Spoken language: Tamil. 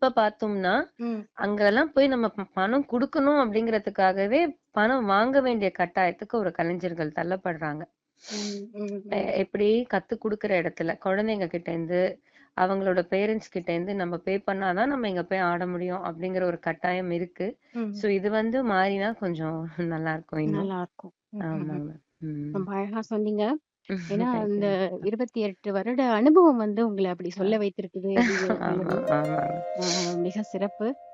இப்ப பார்த்தோம்னா, ம். அங்கலாம் போய் நம்ம ப பணம் குடுக்கணும் அப்படிங்கிறதுக்காகவே, பணம் வாங்க வேண்டிய கட்டாயத்துக்கு ஒரு கலைஞர்கள் தள்ளப்படுறாங்க. ம், ம், எ ம். எப்படி கத்துக் குடுக்குற இடத்துல, குழந்தைங்க கிட்டேருந்து, அவங்களோட பேரண்ட்ஸ் கிட்டேருந்து நம்ம பே பண்ணா தான் நம்ம இங்க போய் ஆட முடியும் அப்படிங்கிற ஒரு கட்டாயம் இருக்கு. ம். ஸோ இது வந்து மாறினா கொஞ்சம் நல்லாருக்கும் இன்னும். நல்லாருக்கும். ம், ம், ம். ஆமாங்க. ம். ரொம்ப அழகா சொன்னீங்க. ஏன்னா, தேங்க் அந்த யூ. 28 வருட அனுபவம் வந்து உங்கள அப்படி அ. சொல்ல வைத்திருக்குது அப்படிங்கிறது ஆமா, சொல்லுது. ஆமாங்க. ஆ மிக சிறப்பு.